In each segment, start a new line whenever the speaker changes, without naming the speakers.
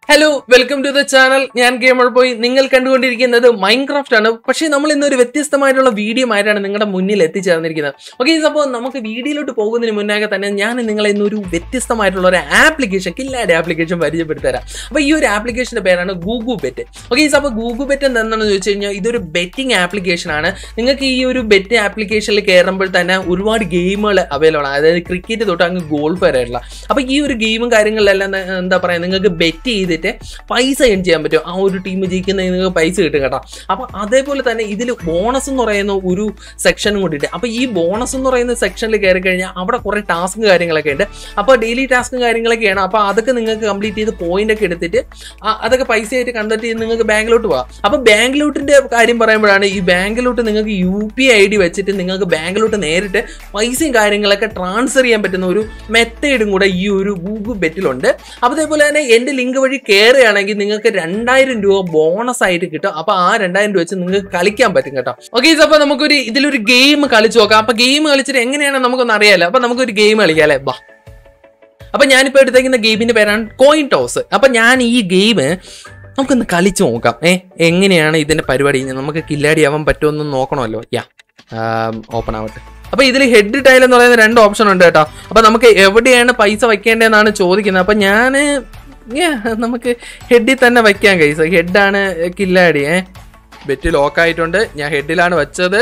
Hello welcome to the channel ഞാൻ gamer boy നിങ്ങൾ കണ്ടുകൊണ്ടിരിക്കുന്നത് മൈൻക്രാഫ്റ്റ് ആണ് പക്ഷേ നമ്മൾ ഇന്നൊരു വ്യത്യസ്തമായിട്ടുള്ള വീഡിയോ ആയിട്ടാണ് നിങ്ങളുടെ മുന്നിൽ എത്തിച്ചേർന്നിരിക്കുന്നത് ഓക്കെ അപ്പോൾ നമുക്ക് വീഡിയോയിലോട്ട് പോകുന്നതിന് മുന്നാകെ തന്നെ ഞാൻ നിങ്ങളെ ഇന്നൊരു വ്യത്യസ്തമായിട്ടുള്ള ഒരു ആപ്ലിക്കേഷൻ കില്ലാഡ് ആപ്ലിക്കേഷൻ പരിചയപ്പെടുത്തി തരാം അപ്പോൾ ഈ ഒരു ആപ്ലിക്കേഷന്റെ പേരാണ് ഗൂഗു ബെറ്റ് ഓക്കെ അപ്പോൾ ഗൂഗു ബെറ്റ് എന്താണെന്ന് ചോദിച്ചു കഴിഞ്ഞാൽ ഇതൊരു ബെറ്റിംഗ് ആപ്ലിക്കേഷൻ ആണ് നിങ്ങൾക്ക് ഈ ഒരു ബെറ്റ് ആപ്ലിക്കേഷനിൽ കയറുമ്പോൾ തന്നെ ഒരുപാട് ഗെയിമുകൾ അവൈലബിൾ ആണ് അതായത് ക്രിക്കറ്റ് തൊട്ട് അങ്ങ് ഗോൾഫ് വരെ ആയിട്ടുള്ള അപ്പോൾ ഈ ഒരു ഗെയിമും കാര്യങ്ങളിലെല്ലാം എന്താ- എന്താ പറയുക നിങ്ങൾക്ക് ബെറ്റ് ചെയ്തിട്ട് പൈസ ഏൺ ചെയ്യാൻ പറ്റും ആ ഒരു ടീം ജയിക്കുന്നതിന് നിങ്ങൾക്ക് പൈസ കിട്ടും കേട്ടോ അപ്പോൾ അതേപോലെ തന്നെ ഇതിൽ ബോണസ് എന്ന് പറയുന്ന ഒരു സെക്ഷനും കൂടിയിട്ട് അപ്പോൾ ഈ ബോണസ് എന്ന് പറയുന്ന സെക്ഷനിൽ കയറി കഴിഞ്ഞാൽ അവിടെ കുറേ ടാസ്കും കാര്യങ്ങളൊക്കെ ഉണ്ട് അപ്പോൾ ഡെയിലി ടാസ്കും കാര്യങ്ങളൊക്കെയാണ് അപ്പോൾ അതൊക്കെ നിങ്ങൾക്ക് കംപ്ലീറ്റ് ചെയ്ത് പോയിന്റ് ഒക്കെ എടുത്തിട്ട് ആ- അതൊക്കെ പൈസയായിട്ട് കൺവെർട്ട് ചെയ്ത് നിങ്ങൾക്ക് ബാങ്കിലോട്ട് പോകാം അപ്പോൾ ബാങ്കിലോട്ടിന്റെ കാര്യം പറയുമ്പോഴാണ് ഈ ബാങ്കിലോട്ട് നിങ്ങൾക്ക് യു പി ഐ ഡി വെച്ചിട്ട് നിങ്ങൾക്ക് ബാങ്കിലോട്ട് നേരിട്ട് പൈസയും കാര്യങ്ങളൊക്കെ ട്രാൻസ്ഫർ ചെയ്യാൻ പറ്റുന്ന ഒരു മെത്തേഡും കൂടെ ഈ ഒരു ഗൂഗിൾ ബെറ്റിലുണ്ട് അപ്പോൾ അതേപോലെ തന്നെ എൻ്റെ ലിങ്ക് വഴി കയറുകയാണെങ്കിൽ നിങ്ങൾക്ക് രണ്ടായിരം രൂപ ബോണസ് ആയിട്ട് കിട്ടും അപ്പോൾ ആ രണ്ടായിരം രൂപ വെച്ച് നിങ്ങൾക്ക് കളിക്കാൻ പറ്റും കേട്ടോ ഓക്കെ അപ്പോൾ നമുക്കൊരു ഇതിലൊരു ഗെയിം കളിച്ചു നോക്കാം അപ്പോൾ ഗെയിം കളിച്ചിട്ട് എങ്ങനെയാണ് നമുക്കൊന്ന് അറിയാലോ അപ്പോൾ നമുക്കൊരു ഗെയിം കളിക്കാം അല്ലേ ബാ അപ്പൊ ഞാനിപ്പോ എടുത്തേക്കുന്ന ഗെയിമിന്റെ പേരാണ് കോയിൻ ടോസ് അപ്പൊ ഞാൻ ഈ ഗെയിം നമുക്കൊന്ന് കളിച്ചു നോക്കാം ഏ എങ്ങനെയാണ് ഇതിന്റെ പരിപാടി ഇനി നമുക്ക് കില്ലാടി ആവാൻ പറ്റുമെന്ന് നോക്കണമല്ലോ യാ ഓപ്പൺ ആവട്ടെ അപ്പൊ ഇതിൽ ഹെഡ് ടൈൽ എന്ന് പറയുന്ന രണ്ട് ഓപ്ഷൻ ഉണ്ട് കേട്ടോ അപ്പൊ നമുക്ക് എവിടെയാണ് പൈസ വയ്ക്കേണ്ടതെന്നാണ് ചോദിക്കുന്നത് അപ്പൊ ഞാൻ നമുക്ക് ഹെഡിൽ തന്നെ വയ്ക്കാൻ കൈസ ഹെഡാണ് കില്ലാടി ഏ ബെറ്റ് ലോക്ക് ആയിട്ടുണ്ട് ഞാൻ ഹെഡിലാണ് വെച്ചത്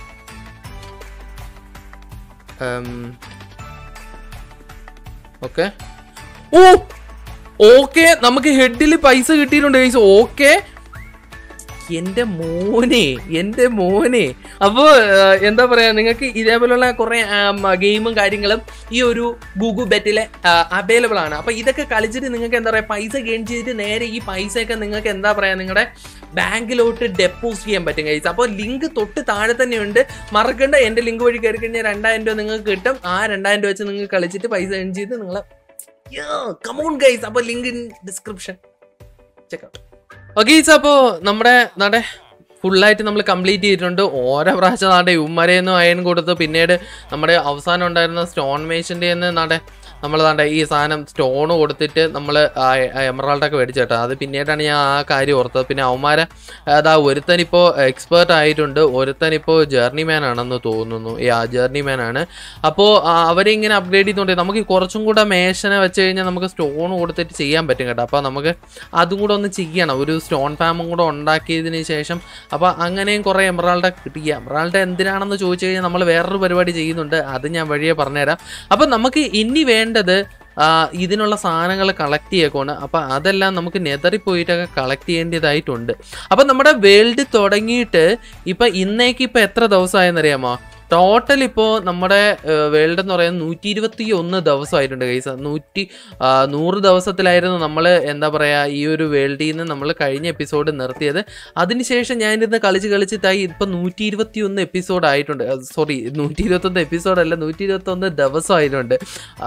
ഓക്കെ ഓ ഓക്കെ നമുക്ക് ഹെഡിൽ പൈസ കിട്ടിയിട്ടുണ്ട് ഗൈസ് ഓക്കെ എൻ്റെ മോനെ എൻ്റെ മോനെ അപ്പോൾ എന്താ പറയുക നിങ്ങൾക്ക് ഇതേപോലുള്ള കുറേ ഗെയിമും കാര്യങ്ങളും ഈ ഒരു ഗൂഗിൾ ബെറ്റിൽ അവൈലബിൾ ആണ് അപ്പോൾ ഇതൊക്കെ കളിച്ചിട്ട് നിങ്ങൾക്ക് എന്താ പറയുക പൈസ ഗെയിൻ ചെയ്തിട്ട് നേരെ ഈ പൈസയൊക്കെ നിങ്ങൾക്ക് എന്താ പറയുക നിങ്ങളുടെ ബാങ്കിലോട്ട് ഡെപ്പോസിറ്റ് ചെയ്യാൻ പറ്റും കൈസ് അപ്പോൾ ലിങ്ക് തൊട്ട് താഴെ തന്നെയുണ്ട് മറക്കണ്ട എൻ്റെ ലിങ്ക് വഴി കയറി കഴിഞ്ഞാൽ രണ്ടായിരം രൂപ നിങ്ങൾക്ക് കിട്ടും ആ രണ്ടായിരം രൂപ വെച്ച് നിങ്ങൾക്ക് കളിച്ചിട്ട് പൈസ ഏൺ ചെയ്ത് നിങ്ങൾ കമോൺ ഗൈസ് അപ്പോൾ link in description check out okay അപ്പോൾ നമ്മുടെ നാടെ ഫുള്ളായിട്ട് നമ്മൾ കംപ്ലീറ്റ് ചെയ്തിട്ടുണ്ട് ഓരോ പ്രാവശ്യം നാട്ടെ ഉമ്മരയെന്നും അയൺ കൊടുത്ത് പിന്നീട് നമ്മുടെ അവസാനം ഉണ്ടായിരുന്ന സ്റ്റോൺ മേശൻ്റെ നാട്ടെ നമ്മൾ താണ്ടെ ഈ സാധനം സ്റ്റോൺ കൊടുത്തിട്ട് നമ്മൾ എമറാൾഡൊക്കെ മേടിച്ചേട്ടാ അത് പിന്നീടാണ് ഞാൻ ആ കാര്യം ഓർത്തത് പിന്നെ അവന്മാരെ അതാ ഒരുത്തനിപ്പോൾ എക്സ്പേർട്ട് ആയിട്ടുണ്ട് ഒരുത്തനിപ്പോൾ ജേർണി മാൻ ആണെന്ന് തോന്നുന്നു ഈ ആ ജേർണി മാൻ ആണ് അപ്പോൾ അവരെ ഇങ്ങനെ അപ്ഗ്രേഡ് ചെയ്തുകൊണ്ട് നമുക്ക് കുറച്ചും കൂടെ മേശനെ വെച്ച് കഴിഞ്ഞാൽ നമുക്ക് സ്റ്റോൺ കൊടുത്തിട്ട് ചെയ്യാൻ പറ്റും കേട്ടോ അപ്പോൾ നമുക്ക് അതും കൂടെ ഒന്ന് ചെയ്യണം ഒരു സ്റ്റോൺ ഫാമും കൂടെ ഉണ്ടാക്കിയതിന് ശേഷം അപ്പോൾ അങ്ങനെയും കുറേ എമറാൾഡ് കിട്ടിയ എമറാൾഡ് എന്തിനാണെന്ന് ചോദിച്ചു കഴിഞ്ഞാൽ നമ്മൾ വേറൊരു പരിപാടി ചെയ്യുന്നുണ്ട് അത് ഞാൻ വഴിയെ പറഞ്ഞുതരാം അപ്പം നമുക്ക് ഇനി വേണ്ടത് ആ, ഇതിനുള്ള സാധനങ്ങൾ കളക്ട് ചെയ്യേക്കാണ് അപ്പം അതെല്ലാം നമുക്ക് നെതറി പോയിട്ടൊക്കെ കളക്ട് ചെയ്യേണ്ടതായിട്ടുണ്ട് അപ്പം നമ്മുടെ വേൾഡ് തുടങ്ങിയിട്ട് ഇപ്പം ഇന്നേക്ക് ഇപ്പം എത്ര ദിവസമായെന്നറിയാമോ ടോട്ടൽ ഇപ്പോൾ നമ്മുടെ വേൾഡ് എന്ന് പറയുന്നത് നൂറ്റി ഇരുപത്തി ഒന്ന് ദിവസമായിട്ടുണ്ട് കൈസ നൂറ്റി ആ, നൂറ് ദിവസത്തിലായിരുന്നു നമ്മൾ എന്താ പറയുക ഈ ഒരു വേൾഡിൽ നിന്ന് നമ്മൾ കഴിഞ്ഞ എപ്പിസോഡ് നിർത്തിയത് അതിനുശേഷം ഞാനിരുന്ന് കളിച്ച് കളിച്ചിട്ടായി ഇപ്പം നൂറ്റി ഇരുപത്തി ഒന്ന് എപ്പിസോഡ് ആയിട്ടുണ്ട് സോറി നൂറ്റി ഇരുപത്തൊന്ന് എപ്പിസോഡല്ല നൂറ്റി ഇരുപത്തൊന്ന് ദിവസമായിട്ടുണ്ട്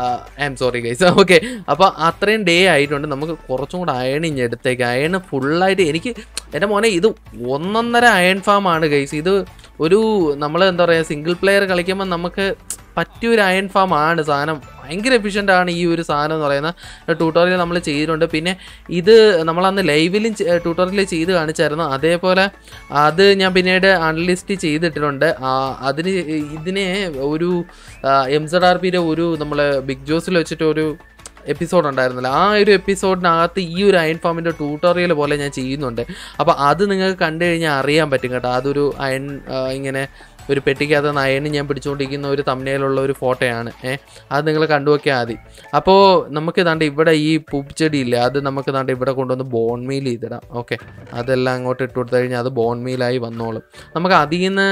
I'm sorry guys okay അപ്പോൾ അത്രയും ഡേ ആയിട്ടുണ്ട് നമുക്ക് കുറച്ചും കൂടെ അയൺ ഇഞ്ഞ് എടുത്തേക്ക് അയൺ ഫുള്ളായിട്ട് എനിക്ക് എൻ്റെ മോനെ ഇത് ഒന്നൊന്നര അയൺ ഫാം ആണ് ഗൈസ് ഇത് ഒരു നമ്മൾ എന്താ പറയുക സിംഗിൾ പ്ലെയർ കളിക്കുമ്പോൾ നമുക്ക് പറ്റിയൊരു അയൺ ഫാം ആണ് സാധനം ഭയങ്കര എഫിഷ്യൻ്റ് ആണ് ഈ ഒരു സാധനം എന്ന് പറയുന്ന ട്യൂട്ടോറിയൽ നമ്മൾ ചെയ്തിട്ടുണ്ട് പിന്നെ ഇത് നമ്മളന്ന് ലൈവിലും ട്യൂട്ടോറിയൽ ചെയ്ത് കാണിച്ചായിരുന്നു അതേപോലെ അത് ഞാൻ പിന്നീട് അൺലിസ്റ്റ് ചെയ്തിട്ടിട്ടുണ്ട് ആ, അതിന് ഇതിനെ ഒരു എം സെഡ് ആർ പിയുടെ ഒരു നമ്മൾ ബിഗ് ജോസിൽ വെച്ചിട്ട് ഒരു എപ്പിസോഡ് ഉണ്ടായിരുന്നല്ലോ ആ ഒരു എപ്പിസോഡിനകത്ത് ഈ ഒരു അയൺ ഫാമിൻ്റെ ട്യൂട്ടോറിയൽ പോലെ ഞാൻ ചെയ്യുന്നുണ്ട് അപ്പോൾ അത് നിങ്ങൾക്ക് കണ്ടു കഴിഞ്ഞാൽ അറിയാൻ പറ്റും കേട്ടോ അതൊരു അയൺ ആ, ഇങ്ങനെ ഒരു പെട്ടിക്കകത്ത് നിന്ന് അയൺ ഞാൻ പിടിച്ചുകൊണ്ടിരിക്കുന്ന ഒരു തമ്മനയിലുള്ള ഒരു ഫോട്ടോയാണ് ഏഹ് അത് നിങ്ങൾ കണ്ടുവെക്കാൻ മതി അപ്പോൾ നമുക്ക് ദാണ്ട് ഇവിടെ ഈ പൂച്ചെടി ഇല്ലേ അത് നമുക്ക് ദാണ്ട് ഇവിടെ കൊണ്ടുവന്ന് ബോൺ മീൽ ചെയ്തിടാം ഓക്കെ അതെല്ലാം അങ്ങോട്ട് ഇട്ട് കൊടുത്തു കഴിഞ്ഞാൽ അത് ബോൺ മീലായി വന്നോളും നമുക്ക് അതിൽ നിന്ന്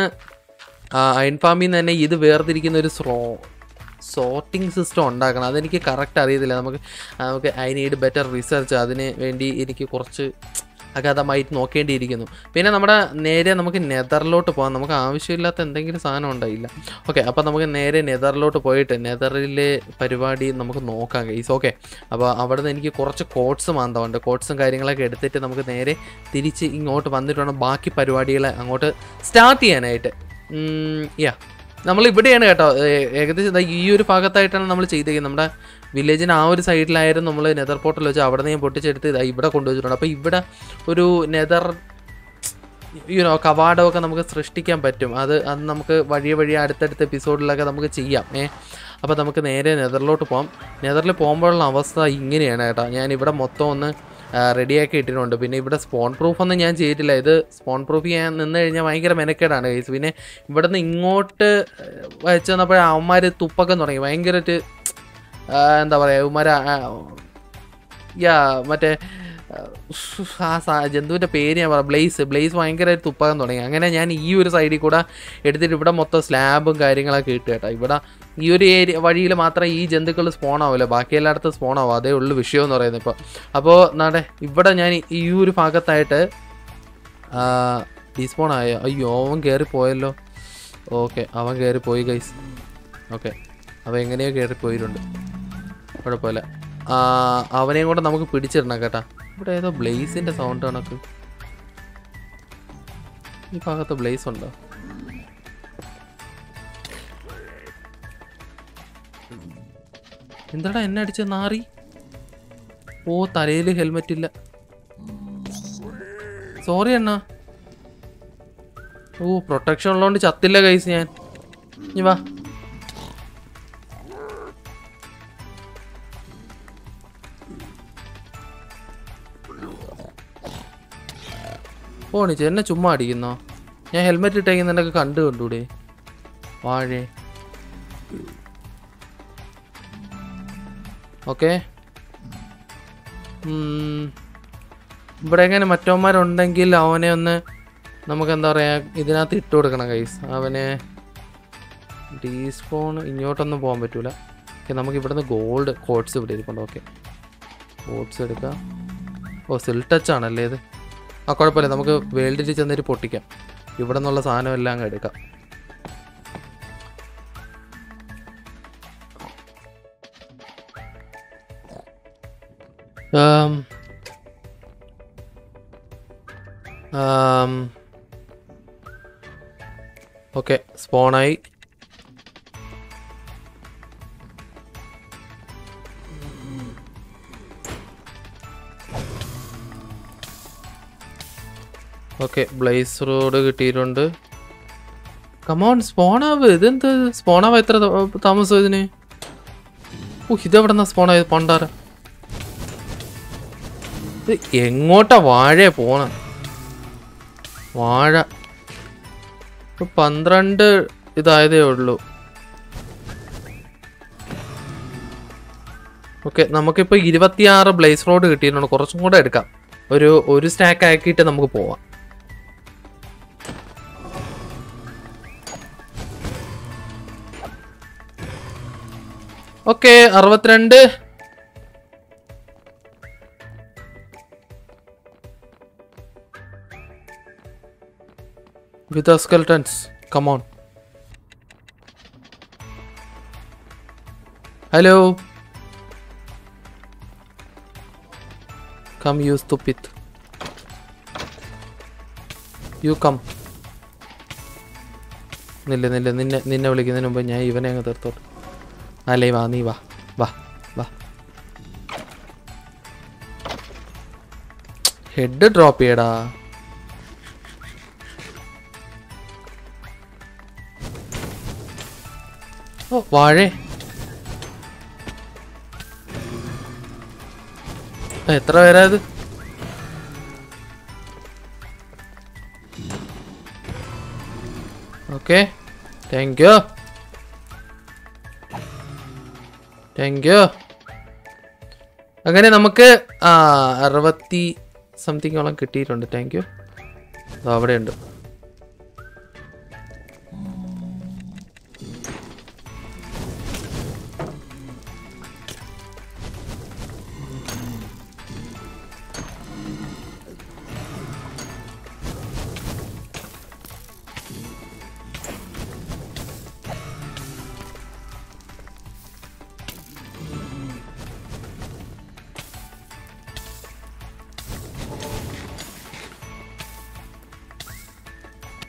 അയൺ ഫാമിൽ നിന്ന് തന്നെ ഇത് വേർതിരിക്കുന്ന ഒരു സ്രോ സോർട്ടിംഗ് സിസ്റ്റം ഉണ്ടാക്കണം അതെനിക്ക് കറക്റ്റ് അറിയത്തില്ല നമുക്ക് നമുക്ക് ഐ നീഡ് ബെറ്റർ റിസർച്ച് അതിന് വേണ്ടി എനിക്ക് കുറച്ച് അഗാധമായിട്ട് നോക്കേണ്ടിയിരിക്കുന്നു പിന്നെ നമ്മുടെ നേരെ നമുക്ക് നെതറിലോട്ട് പോകാം നമുക്ക് ആവശ്യമില്ലാത്ത എന്തെങ്കിലും സാധനം ഉണ്ടായില്ല ഓക്കെ അപ്പോൾ നമുക്ക് നേരെ നെതറിലോട്ട് പോയിട്ട് നെതറിലെ പരിപാടി നമുക്ക് നോക്കാം ഗൈസ് ഓക്കെ അപ്പോൾ അവിടെ നിന്ന് എനിക്ക് കുറച്ച് കോട്ട്സ് മാന്തമുണ്ട് കോട്ട്സും കാര്യങ്ങളൊക്കെ എടുത്തിട്ട് നമുക്ക് നേരെ തിരിച്ച് ഇങ്ങോട്ട് വന്നിട്ട് വേണം ബാക്കി പരിപാടികളെ അങ്ങോട്ട് സ്റ്റാർട്ട് ചെയ്യാനായിട്ട് യാ നമ്മൾ ഇവിടെയാണ് കേട്ടോ ഏ- ഏകദേശം ദാ ഈ ഒരു ഭാഗത്തായിട്ടാണ് നമ്മൾ ചെയ്തേക്കുന്നത് നമ്മുടെ വില്ലേജിന് ആ ഒരു സൈഡിലായിരുന്നു നമ്മൾ നെതർ പോർട്ടൽ വെച്ച് അവിടെ നിന്ന് ഞാൻ പൊട്ടിച്ചെടുത്ത് ഇതാ ഇവിടെ കൊണ്ടുവച്ചിട്ടുണ്ട് അപ്പോൾ ഇവിടെ ഒരു നെതർ യുനോ കവാടമൊക്കെ നമുക്ക് സൃഷ്ടിക്കാൻ പറ്റും അത് അത് നമുക്ക് വഴിയെ വഴിയെ അടുത്തടുത്ത എപ്പിസോഡിലൊക്കെ നമുക്ക് ചെയ്യാം ഏ അപ്പോൾ നമുക്ക് നേരെ നെതറിലോട്ട് പോകാം നെതറിൽ പോകുമ്പോഴുള്ള അവസ്ഥ ഇങ്ങനെയാണ് കേട്ടോ ഞാൻ ഇവിടെ മൊത്തം ഒന്ന് റെഡിയാക്കി ഇട്ടിട്ടുണ്ട് പിന്നെ ഇവിടെ സ്പോൺ പ്രൂഫ് ഒന്നും ഞാൻ ചെയ്തിട്ടില്ല ഇത് സ്പോൺ പ്രൂഫ് ചെയ്യാൻ നിന്ന് കഴിഞ്ഞാൽ ഭയങ്കര മെനക്കേടാണ് കേസ് പിന്നെ ഇവിടെ നിന്ന് ഇങ്ങോട്ട് വെച്ച് വന്നപ്പോഴേ അവന്മാർ തുപ്പൊക്കെ തുടങ്ങി ഭയങ്കരമായിട്ട് എന്താ പറയുക അവന്മാർ യാ മറ്റേ ആ സാ ജന്തുവിൻ്റെ പേര് ഞാൻ പറയാം ബ്ലേസ് ബ്ലേസ് ഭയങ്കരമായിട്ട് തുപ്പാകാൻ തുടങ്ങി അങ്ങനെ ഞാൻ ഈ ഒരു സൈഡിൽ കൂടെ എടുത്തിട്ട് ഇവിടെ മൊത്തം സ്ലാബും കാര്യങ്ങളൊക്കെ ഇട്ട് കേട്ടോ ഇവിടെ ഈ ഒരു ഏരിയ വഴിയിൽ മാത്രമേ ഈ ജന്തുക്കൾ സ്പോൺ ആവില്ല ബാക്കി എല്ലായിടത്തും സ്പോൺ ആവും അതേ ഉള്ളൂ വിഷയം എന്ന് പറയുന്നത് ഇപ്പോൾ അപ്പോൾ നാടെ ഇവിടെ ഞാൻ ഈ ഒരു ഭാഗത്തായിട്ട് ഡീസ്പോൺ ആയ അയ്യോ അവൻ കയറി പോയല്ലോ ഓക്കെ അവൻ കയറി പോയി ഗൈസ് ഓക്കെ അവൻ എങ്ങനെയോ കയറി പോയിട്ടുണ്ട് കുഴപ്പമില്ല ആ, അവനെയും കൂടെ നമുക്ക് പിടിച്ചിടണം കേട്ടാ ഇവിടെ ഏതോ ബ്ലേസിന്റെ സൗണ്ട് കണക്ക് ഈ ഭാഗത്ത് ബ്ലേസ് ഉണ്ടോ എന്താടാ എന്നെ അടിച്ച നാറി ഓ തലയിൽ ഹെൽമെറ്റ് ഇല്ല സോറി അണ്ണാ ഓ പ്രൊട്ടക്ഷൻ ഉള്ളതുകൊണ്ട് ചത്തില്ല കൈസ് ഞാൻ ഇനി വാ പോണിച്ച് എന്നെ ചുമ്മാ അടിക്കുന്നോ ഞാൻ ഹെൽമെറ്റ് ഇട്ടേക്കുന്നതൊക്കെ കണ്ടു കണ്ടൂടെ വാഴേ ഓക്കെ ഇവിടെ എങ്ങനെ മറ്റവന്മാരുണ്ടെങ്കിൽ അവനെ ഒന്ന് നമുക്ക് എന്താ പറയുക ഇതിനകത്ത് ഇട്ട് കൊടുക്കണം കൈസ് അവനെ ഡീസ്പോൺ ഇങ്ങോട്ടൊന്നും പോകാൻ പറ്റൂല ഓക്കെ നമുക്ക് ഇവിടുന്ന് ഗോൾഡ് കോട്ട്സ് ഇവിടെ ഇരിപ്പുണ്ട് ഓക്കെ കോട്ട്സ് എടുക്കാം ഓ സിൽ ടച്ച് ആണല്ലേ ഇത് ആ കുഴപ്പമില്ല നമുക്ക് വേൾഡിൽ ചെന്നിട്ട് പൊട്ടിക്കാം ഇവിടെ നിന്നുള്ള സാധനം എല്ലാം അങ്ങ് എടുക്കാം ആം. ആം. ഓക്കെ സ്പോണായി ഓക്കെ ബ്ലേസ് റോഡ് കിട്ടിയിട്ടുണ്ട് കമോൺ സ്പോണാവ് ഇതെന്ത് സ്പോണാവ് എത്ര ത- താമസം ഇതിന് ഓ ഇതെവിടെന്നാ സ്പോണായത് പണ്ടാര ഇത് എങ്ങോട്ടാ വാഴ പോണ വാഴ ഇപ്പൊ പന്ത്രണ്ട് ഇതായതേ ഉള്ളൂ ഓക്കെ നമുക്കിപ്പോൾ ഇരുപത്തിയാറ് ബ്ലേസ് റോഡ് കിട്ടിയിട്ടുണ്ട് കുറച്ചും കൂടെ എടുക്കാം ഒരു ഒരു സ്റ്റാക്ക് ആക്കിയിട്ട് നമുക്ക് പോവാം ഓക്കെ അറുപത്തിരണ്ട് with the skeletons come on hello come you stupid you come നില്ല നില്ല നിന്നെ നിന്നെ വിളിക്കുന്നതിന് മുമ്പ് ഞാൻ ഇവനെ അങ്ങ് തീർത്തോട്ടെ അല്ലേ വാ നീ വാ വാ വാ ഹെഡ് ഡ്രോപ്പ് ചെയ്യടാ ഓ വാഴേ ആ, എത്ര പേരാ ഇത് okay thank you thank you അങ്ങനെ നമുക്ക് ആ അറുപത്തി സംതിങ്ങോളം കിട്ടിയിട്ടുണ്ട് താങ്ക് യു അവിടെയുണ്ട്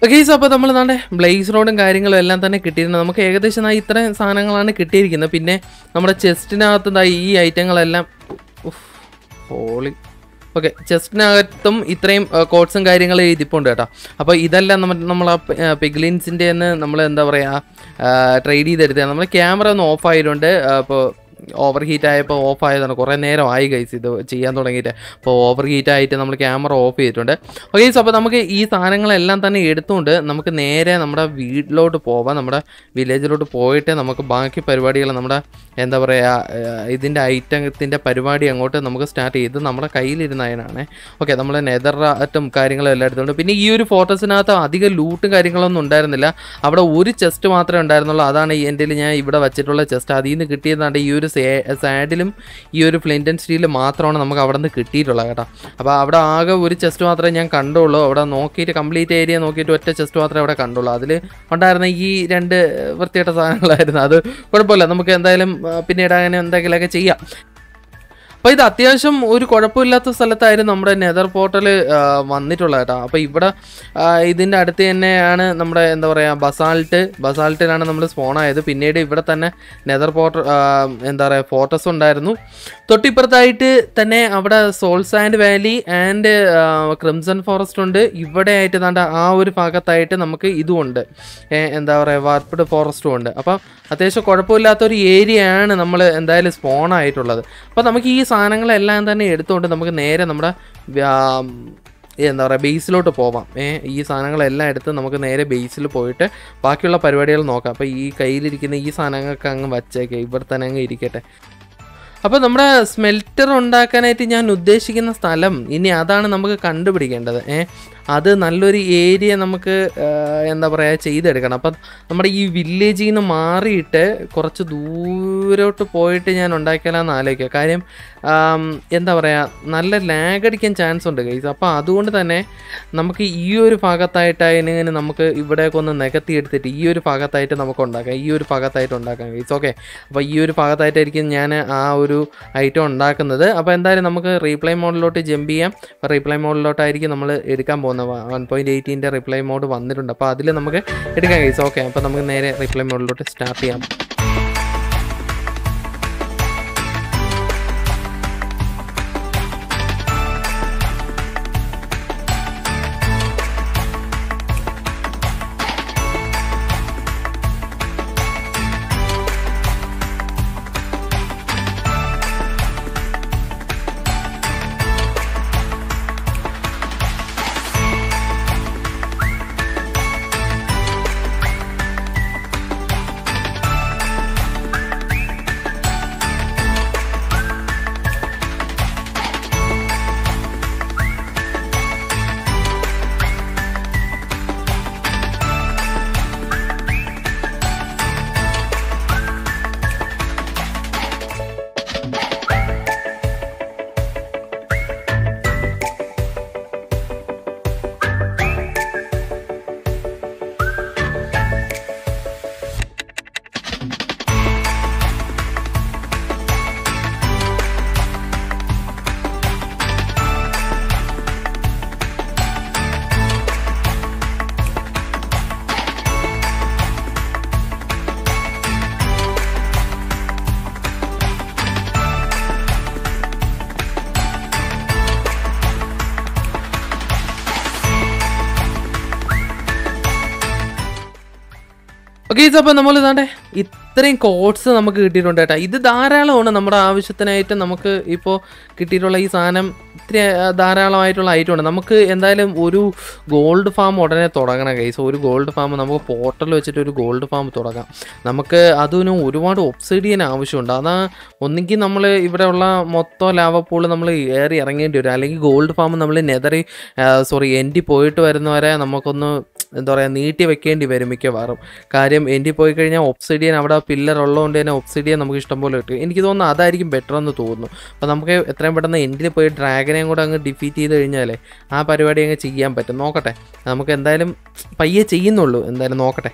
ഓക്കെ അപ്പോൾ നമ്മൾ നാണ്ടെ ബ്ലേസ് റോഡും കാര്യങ്ങളും എല്ലാം തന്നെ കിട്ടിയിട്ടുണ്ട് നമുക്ക് ഏകദേശം ദാ ഇത്രയും സാധനങ്ങളാണ് കിട്ടിയിരിക്കുന്നത് പിന്നെ നമ്മുടെ ചെസ്റ്റിനകത്ത് ദാ ഈ ഐറ്റങ്ങളെല്ലാം ഉഫ്, ഹോളി ഓക്കെ ചെസ്റ്റിനകത്തും ഇത്രയും കോട്ട്സും കാര്യങ്ങളും ഇതിപ്പുണ്ട് കേട്ടോ അപ്പോൾ ഇതെല്ലാം നമ്മൾ നമ്മൾ ആ പിഗ്ലിൻസിൻ്റെ നമ്മൾ എന്താ പറയുക ട്രേഡ് ചെയ്തെടുത്തത് നമ്മുടെ ക്യാമറ ഒന്ന് ഓഫ് ആയതുകൊണ്ട് അപ്പോൾ ഓവർ ഹീറ്റ് ആയപ്പോൾ ഓഫ് ആയതാണ് കുറേ നേരം ആയി ഗൈസ് ഇത് ചെയ്യാൻ തുടങ്ങിയിട്ട് അപ്പോൾ ഓവർ ഹീറ്റ് ആയിട്ട് നമ്മൾ ക്യാമറ ഓഫ് ചെയ്തിട്ടുണ്ട് ഓക്കെ ഗൈസ് അപ്പോൾ നമുക്ക് ഈ സാധനങ്ങളെല്ലാം തന്നെ എടുത്തുകൊണ്ട് നമുക്ക് നേരെ നമ്മുടെ വീട്ടിലോട്ട് പോവാം നമ്മുടെ വില്ലേജിലോട്ട് പോയിട്ട് നമുക്ക് ബാക്കി പരിപാടികൾ നമ്മുടെ എന്താ പറയുക ഇതിൻ്റെ ഐറ്റത്തിൻ്റെ പരിപാടി അങ്ങോട്ട് നമുക്ക് സ്റ്റാർട്ട് ചെയ്ത് നമ്മുടെ കയ്യിലിരുന്നതിനാണ് ഓക്കെ നമ്മൾ നെതറാറ്റും കാര്യങ്ങളും എല്ലാം എടുത്തുകൊണ്ട് പിന്നെ ഈ ഒരു ഫോട്ടോസിനകത്ത് അധികം ലൂട്ടും കാര്യങ്ങളൊന്നും ഉണ്ടായിരുന്നില്ല അവിടെ ഒരു ചെസ്റ്റ് മാത്രമേ ഉണ്ടായിരുന്നുള്ളൂ അതാണ് ഈ എൻ്റെ ഞാൻ ഇവിടെ വെച്ചിട്ടുള്ള ചെസ്റ്റ് അതിൽ നിന്ന് കിട്ടിയതാണ്ട് ഈ ഒരു സാഡിലും ഈ ഒരു ഫ്ലിൻറ്റ് ആൻഡ് സ്റ്റീലും മാത്രമാണ് നമുക്ക് അവിടെ നിന്ന് കിട്ടിയിട്ടുള്ളത് കേട്ടോ അപ്പോൾ അവിടെ ആകെ ഒരു ചെസ്റ്റ് മാത്രമേ ഞാൻ കണ്ടുള്ളൂ അവിടെ നോക്കിയിട്ട് കംപ്ലീറ്റ് ഏരിയ നോക്കിയിട്ട് ഒറ്റ ചെസ്റ്റ് മാത്രമേ അവിടെ കണ്ടുള്ളൂ അതിൽ ഉണ്ടായിരുന്ന ഈ രണ്ട് വൃത്തികെട്ട സാധനങ്ങളായിരുന്നു അത് കുഴപ്പമില്ല നമുക്ക് എന്തായാലും ആ, പിന്നീട് അങ്ങനെ എന്തെങ്കിലുമൊക്കെ ചെയ്യാം അപ്പോൾ ഇത് അത്യാവശ്യം ഒരു കുഴപ്പമില്ലാത്ത സ്ഥലത്തായിരുന്നു നമ്മുടെ നെതർ പോർട്ടൽ വന്നിട്ടുള്ളത് കേട്ടോ അപ്പോൾ ഇവിടെ ആ, ഇതിൻ്റെ അടുത്ത് തന്നെയാണ് നമ്മുടെ എന്താ പറയുക ബസാൾട്ട് ബസാൾട്ടിലാണ് നമ്മൾ സ്പോൺ ആയത് പിന്നീട് ഇവിടെ തന്നെ നെതർ പോർട്ടൽ എന്താ പറയുക ഫോട്ടോസ് ഉണ്ടായിരുന്നു തൊട്ടിപ്പുറത്തായിട്ട് തന്നെ അവിടെ soul sand valley and crimson forest ഉണ്ട് ഇവിടെ ആയിട്ട് ദാണ്ട ആ ഒരു ഭാഗത്തായിട്ട് നമുക്ക് ഇതുമുണ്ട് ഏ, എന്താ പറയുക വാർപ്പിഡ് ഫോറസ്റ്റും ഉണ്ട് അപ്പം അത്യാവശ്യം കുഴപ്പമില്ലാത്തൊരു ഏരിയയാണ് നമ്മൾ എന്തായാലും സ്പോൺ ആയിട്ടുള്ളത് അപ്പോൾ നമുക്ക് ഈ സാധനങ്ങളെല്ലാം തന്നെ എടുത്തുകൊണ്ട് നമുക്ക് നേരെ നമ്മുടെ വ്യാ- എന്താ പറയുക ബേസിലോട്ട് പോവാം ഏ ഈ സാധനങ്ങളെല്ലാം എടുത്ത് നമുക്ക് നേരെ ബേസിൽ പോയിട്ട് ബാക്കിയുള്ള പരിപാടികൾ നോക്കാം അപ്പോൾ ഈ കയ്യിലിരിക്കുന്ന ഈ സാധനങ്ങൾക്ക് അങ്ങ് വച്ചേക്കെ ഇവിടെ തന്നെ അങ്ങ് ഇരിക്കട്ടെ അപ്പോൾ നമ്മുടെ സ്മെൽറ്റർ ഉണ്ടാക്കാനായിട്ട് ഞാൻ ഉദ്ദേശിക്കുന്ന സ്ഥലം ഇനി അതാണ് നമുക്ക് കണ്ടുപിടിക്കേണ്ടത് ഏ അത് നല്ലൊരു ഏരിയ നമുക്ക് ആ, എന്താ പറയുക ചെയ്തെടുക്കണം അപ്പം നമ്മുടെ ഈ വില്ലേജിൽ നിന്ന് മാറിയിട്ട് കുറച്ച് ദൂരോട്ട് പോയിട്ട് ഞാൻ ഉണ്ടാക്കിയാലാന്ന് ആലോചിക്കുക കാര്യം ആം, എന്താ പറയുക നല്ല ലാഗ് അടിക്കാൻ ചാൻസ് ഉണ്ട് ഗൈസ് അപ്പോൾ അതുകൊണ്ട് തന്നെ നമുക്ക് ഈ ഒരു ഭാഗത്തായിട്ടായിരുന്നു നമുക്ക് ഇവിടെയൊക്കെ ഒന്ന് നികത്തി എടുത്തിട്ട് ഈ ഒരു ഭാഗത്തായിട്ട് നമുക്ക് ഉണ്ടാക്കാം ഈ ഒരു ഭാഗത്തായിട്ട് ഉണ്ടാക്കാം ഗൈസ് ഓക്കെ അപ്പോൾ ഈ ഒരു ഭാഗത്തായിട്ടായിരിക്കും ഞാൻ ആ ഒരു ഐറ്റം ഉണ്ടാക്കുന്നത് അപ്പോൾ എന്തായാലും നമുക്ക് റീപ്ലൈ മോഡിലോട്ട് ജമ്പ് ചെയ്യാം അപ്പോൾ റീപ്ലൈ മോഡിലോട്ടായിരിക്കും നമ്മൾ എടുക്കാൻ പോകുന്നത് വൺ പോയിൻറ്റ് എയ്റ്റീൻ്റെ റിപ്ലൈ മോഡ് വന്നിട്ടുണ്ട് അപ്പോൾ അതിൽ നമുക്ക് എടുക്കാം ഗൈസ് ഓക്കെ അപ്പോൾ നമുക്ക് നേരെ റിപ്ലൈ മോഡിലോട്ട് സ്റ്റാർട്ട് ചെയ്യാം ഓക്കെ അപ്പോൾ നമ്മൾ ഇതാണ്ടെ ഇത്രയും കോഡ്സ് നമുക്ക് കിട്ടിയിട്ടുണ്ട് കേട്ടോ ഇത് ധാരാളമാണ് നമ്മുടെ ആവശ്യത്തിനായിട്ട് നമുക്ക് ഇപ്പോൾ കിട്ടിയിട്ടുള്ള ഈ സാധനം ഇത്തിരി ആ, ധാരാളമായിട്ടുള്ള ഐറ്റം ഉണ്ട് നമുക്ക് എന്തായാലും ഒരു ഗോൾഡ് ഫാം ഉടനെ തുടങ്ങണം കൈസ് ഒരു ഗോൾഡ് ഫാം നമുക്ക് പോർട്ടൽ വെച്ചിട്ട് ഒരു ഗോൾഡ് ഫാം തുടങ്ങാം നമുക്ക് അതിന് ഒരുപാട് ഒബ്സിഡിയൻ ആവശ്യമുണ്ട് അതാ ഒന്നെങ്കിൽ നമ്മൾ ഇവിടെ ഉള്ള മൊത്തം ലാവ പൂള് നമ്മൾ ഏറി ഇറങ്ങേണ്ടി വരും അല്ലെങ്കിൽ ഗോൾഡ് ഫാം നമ്മൾ നെതറി സോറി എൻഡി പോയിട്ട് വരുന്നവരെ നമുക്കൊന്ന് എന്താ പറയുക നീട്ടി വെക്കേണ്ടി വരും മിക്കവാറും കാര്യം എൻഡി പോയി കഴിഞ്ഞാൽ ഒബ്സിഡിയൻ അവിടെ പില്ലർ ഉള്ളതുകൊണ്ട് തന്നെ ഒബ്സിഡിയൻ നമുക്ക് ഇഷ്ടംപോലെ കിട്ടും എനിക്ക് തോന്നുന്നു അതായിരിക്കും ബെറ്റർ എന്ന് തോന്നുന്നു അപ്പോൾ നമുക്ക് എത്രയും പെട്ടെന്ന് എൻഡിൽ പോയി ഡ്രാഗനെയും കൂടെ അങ്ങ് ഡിഫീറ്റ് ചെയ്ത് കഴിഞ്ഞാലേ ആ പരിപാടി അങ്ങ് ചെയ്യാൻ പറ്റും നോക്കട്ടെ നമുക്ക് എന്തായാലും പയ്യെ ചെയ്യുന്നുള്ളൂ എന്തായാലും നോക്കട്ടെ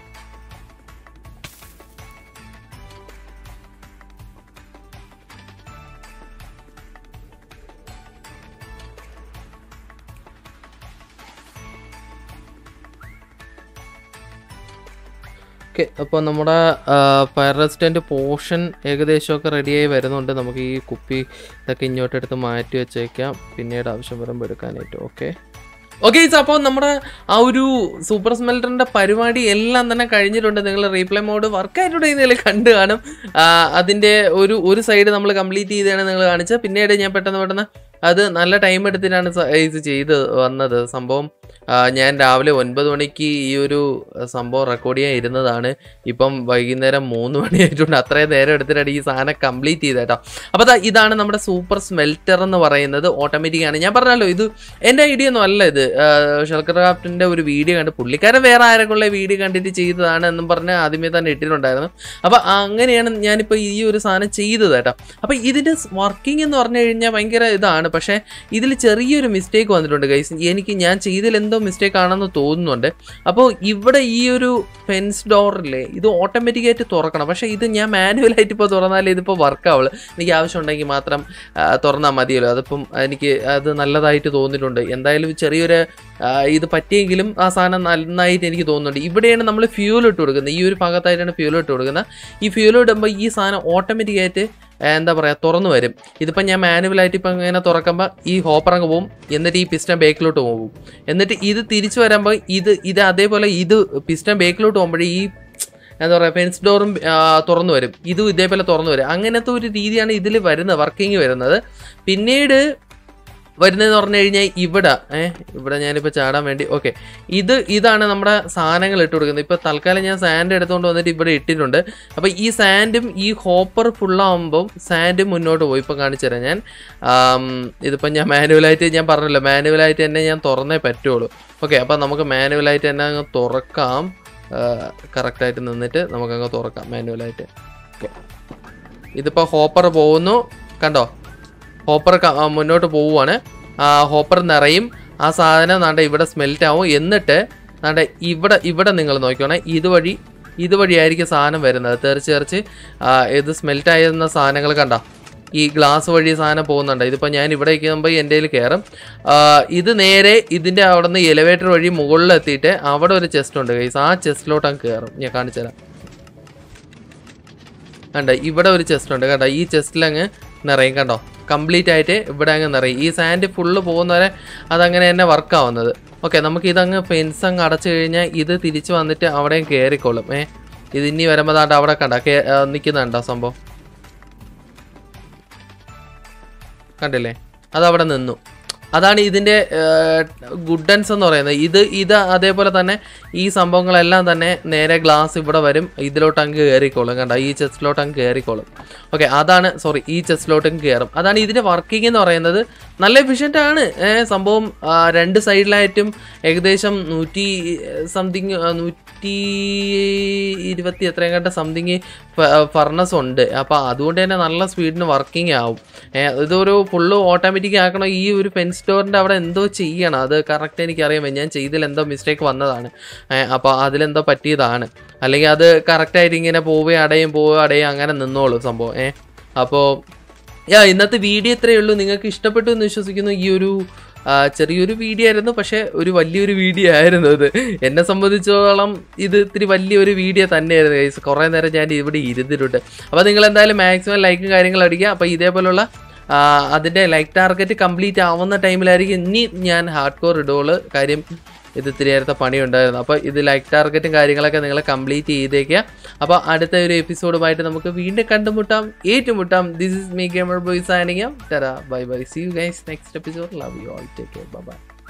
ഓക്കെ അപ്പോൾ നമ്മുടെ ഫയർ റെസിസ്റ്റൻ്റ് പോർഷൻ ഏകദേശമൊക്കെ റെഡിയായി വരുന്നുണ്ട് നമുക്ക് ഈ കുപ്പി ഇതൊക്കെ ഇങ്ങോട്ട് എടുത്ത് മാറ്റി വെച്ചേക്കാം പിന്നീട് ആവശ്യം വരുമ്പോൾ എടുക്കാനായിട്ട് ഓക്കെ ഓക്കെ അപ്പോൾ നമ്മുടെ ആ ഒരു സൂപ്പർ സ്മെൽറ്ററിൻ്റെ പരിപാടി എല്ലാം തന്നെ കഴിഞ്ഞിട്ടുണ്ട് നിങ്ങൾ റീപ്ലേ മോഡ് വർക്കായിട്ടുണ്ട് നിങ്ങൾ കണ്ടു കാണും ആ, അതിൻ്റെ ഒരു ഒരു സൈഡ് നമ്മൾ കംപ്ലീറ്റ് ചെയ്താണ് നിങ്ങൾ കാണിച്ചത് പിന്നീട് ഞാൻ പെട്ടെന്ന് പെട്ടെന്ന് അത് നല്ല ടൈം എടുത്തിട്ടാണ് സ- ഇത് ചെയ്ത് വന്നത് സംഭവം ആ, ഞാൻ രാവിലെ ഒൻപത് മണിക്ക് ഈ ഒരു സംഭവം റെക്കോർഡ് ചെയ്യാൻ ഇരുന്നതാണ് ഇപ്പം വൈകുന്നേരം മൂന്ന് മണിയായിട്ടുണ്ട് അത്രയും നേരം എടുത്തിട്ടാണ് ഈ സാധനം കംപ്ലീറ്റ് ചെയ്തത് കേട്ടോ അപ്പോൾ ദാ ഇതാണ് നമ്മുടെ സൂപ്പർ സ്മെൽറ്റർ എന്ന് പറയുന്നത് ഓട്ടോമാറ്റിക് ആണ് ഞാൻ പറഞ്ഞല്ലോ ഇത് എൻ്റെ ഐഡിയ ഒന്നും അല്ല ഇത് ഷെൽക്കർ ക്രാഫ്റ്റിൻ്റെ ഒരു വീഡിയോ കണ്ട് പുള്ളിക്കാരൻ വേറെ ആരെക്കുള്ള വീഡിയോ കണ്ടിട്ട് ചെയ്തതാണ് എന്നും പറഞ്ഞ് ആദ്യമേ തന്നെ ഇട്ടിട്ടുണ്ടായിരുന്നു അപ്പോൾ അങ്ങനെയാണ് ഞാനിപ്പോൾ ഈ ഒരു സാധനം ചെയ്തത് കേട്ടോ അപ്പോൾ ഇതിൻ്റെ വർക്കിംഗ് എന്ന് പറഞ്ഞു കഴിഞ്ഞാൽ ഭയങ്കര ഇതാണ് പക്ഷേ ഇതിൽ ചെറിയൊരു മിസ്റ്റേക്ക് വന്നിട്ടുണ്ട് ഗൈസ് എനിക്ക് ഞാൻ ചെയ്തതിൽ എന്തോ മിസ്റ്റേക്ക് ആണെന്ന് തോന്നുന്നുണ്ട് അപ്പോൾ ഇവിടെ ഈ ഒരു ഫെൻസ് ഡോറില്ലേ ഇത് ഓട്ടോമാറ്റിക്കായിട്ട് തുറക്കണം പക്ഷേ ഇത് ഞാൻ മാനുവലായിട്ട് ഇപ്പോൾ തുറന്നാൽ ഇതിപ്പോൾ വർക്കാവുള്ളൂ എനിക്ക് ആവശ്യമുണ്ടെങ്കിൽ മാത്രം ആ, തുറന്നാൽ മതിയല്ലോ അതിപ്പം എനിക്ക് അത് നല്ലതായിട്ട് തോന്നിയിട്ടുണ്ട് എന്തായാലും ചെറിയൊരു ആ, ഇത് പറ്റിയെങ്കിലും ആ സാധനം നന്നായിട്ട് എനിക്ക് തോന്നുന്നുണ്ട് ഇവിടെയാണ് നമ്മൾ ഫ്യൂൽ ഇട്ട് കൊടുക്കുന്നത് ഈ ഒരു ഭാഗത്തായിട്ടാണ് ഫ്യൂൽ ഇട്ട് കൊടുക്കുന്നത് ഈ ഫ്യൂൽ ഇടുമ്പോൾ ഈ സാധനം ഓട്ടോമാറ്റിക്കായിട്ട് എന്താ പറയുക തുറന്നു വരും ഇതിപ്പം ഞാൻ മാനുവലായിട്ട് ഇപ്പം ഇങ്ങനെ തുറക്കുമ്പോൾ ഈ ഹോപ്പർ അങ്ങ് പോകും എന്നിട്ട് ഈ പിസ്റ്റൺ ബേക്കിലോട്ട് പോകും എന്നിട്ട് ഇത് തിരിച്ചു വരുമ്പോൾ ഇത് ഇത് അതേപോലെ ഇത് പിസ്റ്റൺ ബേക്കിലോട്ട് പോകുമ്പോഴേ ഈ എന്താ പറയുക ഫെൻസ് ഡോറും തുറന്നു വരും ഇതും ഇതേപോലെ തുറന്നു വരും അങ്ങനത്തെ ഒരു രീതിയാണ് ഇതിൽ വരുന്നത് വർക്കിംഗ് വരുന്നത് പിന്നീട് വരുന്നതെന്ന് പറഞ്ഞു കഴിഞ്ഞാൽ ഇവിടെ ഏഹ് ഇവിടെ ഞാനിപ്പോൾ ചാടാൻ വേണ്ടി ഓക്കെ ഇത് ഇതാണ് നമ്മുടെ സാധനങ്ങൾ ഇട്ട് കൊടുക്കുന്നത് ഇപ്പോൾ തൽക്കാലം ഞാൻ സാൻഡ് എടുത്തുകൊണ്ട് വന്നിട്ട് ഇവിടെ ഇട്ടിട്ടുണ്ട് അപ്പോൾ ഈ സാൻഡും ഈ ഹോപ്പർ ഫുള്ളാകുമ്പം സാൻഡ് മുന്നോട്ട് പോയി ഇപ്പോൾ കാണിച്ചു തരാം ഞാൻ ആം, ഇതിപ്പം ഞാൻ മാനുവലായിട്ട് ഞാൻ പറഞ്ഞല്ലോ മാനുവലായിട്ട് തന്നെ ഞാൻ തുറന്നേ പറ്റുള്ളൂ ഓക്കെ അപ്പോൾ നമുക്ക് മാനുവലായിട്ട് തന്നെ അങ്ങ് തുറക്കാം കറക്റ്റായിട്ട് നിന്നിട്ട് നമുക്കങ്ങ് തുറക്കാം മാനുവലായിട്ട് ഓക്കെ ഇതിപ്പോൾ ഹോപ്പർ പോകുന്നു കണ്ടോ ഹോപ്പർ ക- ആ, മുന്നോട്ട് പോവുകയാണ് ആ ഹോപ്പർ നിറയും ആ സാധനം നാണ്ട ഇവിടെ സ്മെൽറ്റ് ആവും എന്നിട്ട് നാണ്ട ഇവിടെ ഇവിടെ നിങ്ങൾ നോക്കിക്കോണേ ഇതുവഴി ഇതുവഴി ആയിരിക്കും സാധനം വരുന്നത് തെറിച്ച് തെറിച്ച് ആ, ഇത് സ്മെൽറ്റ് ആയിരുന്ന സാധനങ്ങൾ കണ്ട ഈ ഗ്ലാസ് വഴി സാധനം പോകുന്നുണ്ട് ഇതിപ്പോൾ ഞാൻ ഇവിടെ ഇരിക്കുമ്പോൾ എൻ്റെ കയ്യിൽ കയറും ആ, ഇത് നേരെ ഇതിൻ്റെ അവിടെ നിന്ന് എലിവേറ്റർ വഴി മുകളിലെത്തിയിട്ട് അവിടെ ഒരു ചെസ്റ്റ് ഉണ്ട് കൈസ് ആ ചെസ്റ്റിലോട്ട് അങ്ങ് കയറും ഞാൻ കാണിച്ചു തരാം കണ്ട ഇവിടെ ഒരു ചെസ്റ്റ് ഉണ്ട് കണ്ടോ ഈ ചെസ്റ്റിൽ അങ്ങ് നിറയും കണ്ടോ കംപ്ലീറ്റ് ആയിട്ട് ഇവിടെ അങ്ങ് നിറയും ഈ സാൻഡ് ഫുള്ള് പോകുന്നവരെ അതങ്ങനെ തന്നെ വർക്ക് ആവുന്നത് ഓക്കെ നമുക്ക് ഇതങ്ങ് ഫെൻസ് അങ്ങ് അടച്ചു കഴിഞ്ഞാൽ ഇത് തിരിച്ച് വന്നിട്ട് അവിടെയും കയറിക്കോളും ഏ ഇത് ഇനി വരുമ്പോൾ ദാണ്ട് അവിടെ കണ്ട നിൽക്കുന്നുണ്ടോ സംഭവം കണ്ടില്ലേ അതവിടെ നിന്നു അതാണ് ഇതിൻ്റെ ഗുഡൻസ് എന്ന് പറയുന്നത് ഇത് ഇത് അതേപോലെ തന്നെ ഈ സംഭവങ്ങളെല്ലാം തന്നെ നേരെ ഗ്ലാസ് ഇവിടെ വരും ഇതിലോട്ട് അങ്ങ് കയറിക്കോളും കണ്ട ഈ ചെസ്റ്റിലോട്ട് അങ്ങ് കയറിക്കോളും ഓക്കെ അതാണ് സോറി ഈ ചെസ്റ്റിലോട്ടും കയറും അതാണ് ഇതിൻ്റെ വർക്കിംഗ് എന്ന് പറയുന്നത് നല്ല എഫിഷ്യൻ്റ് ആണ് ഏ, സംഭവം ആ, രണ്ട് സൈഡിലായിട്ടും ഏകദേശം നൂറ്റി സംതിങ് നൂറ്റി ഇരുപത്തി എത്രയും കണ്ട സംതിങ് ഫർണസ് ഉണ്ട് അപ്പോൾ അതുകൊണ്ട് തന്നെ നല്ല സ്പീഡിന് വർക്കിംഗ് ആവും ഏ, ഇതൊരു ഫുള്ള് ഓട്ടോമാറ്റിക് ആക്കണം ഈ ഒരു പെൻ സ്റ്റോറിൻ്റെ അവിടെ എന്തോ ചെയ്യണം അത് കറക്റ്റ് എനിക്കറിയാം ഞാൻ ചെയ്തതിൽ എന്തോ മിസ്റ്റേക്ക് വന്നതാണ് അപ്പോൾ അതിലെന്തോ പറ്റിയതാണ് അല്ലെങ്കിൽ അത് കറക്റ്റായിട്ട് ഇങ്ങനെ പോവുകയും അടയും പോവുകയും അടയും അങ്ങനെ നിന്നോളൂ സംഭവം ഏ അപ്പോൾ യാ ഇന്നത്തെ വീഡിയോ ഇത്രയേ ഉള്ളൂ നിങ്ങൾക്ക് ഇഷ്ടപ്പെട്ടു എന്ന് വിശ്വസിക്കുന്നു ഈ ഒരു ആ, ചെറിയൊരു വീഡിയോ ആയിരുന്നു പക്ഷേ ഒരു വലിയൊരു വീഡിയോ ആയിരുന്നു ഇത് എന്നെ സംബന്ധിച്ചോളം ഇത് ഇത്തിരി വലിയൊരു വീഡിയോ തന്നെയായിരുന്നു guys. കുറേ നേരം ഞാൻ ഇവിടെ ഇരുന്നിട്ടുണ്ട് അപ്പോൾ നിങ്ങൾ എന്തായാലും മാക്സിമം ലൈക്കും കാര്യങ്ങളും അടിക്കുക അപ്പോൾ ഇതേപോലുള്ള ആ, അതിൻ്റെ ലൈക്ക് ടാർഗറ്റ് കംപ്ലീറ്റ് ആവുന്ന ടൈമിലായിരിക്കും ഇനി ഞാൻ ഹാർഡ് കോർ ഇടുള്ളൂ കാര്യം ഇത് ഇത്തിരി നേരത്തെ പണിയുണ്ടായിരുന്നു അപ്പോൾ ഇത് ലൈക്ക് ടാർഗറ്റും കാര്യങ്ങളൊക്കെ നിങ്ങൾ കംപ്ലീറ്റ് ചെയ്തേക്കുക അപ്പോൾ അടുത്ത ഒരു എപ്പിസോഡുമായിട്ട് നമുക്ക് വീണ്ടും കണ്ടുമുട്ടാം ഏറ്റുമുട്ടാം this is me gamer boy സാനിങ് തരാ bye bye see you guys next episode love you all take care by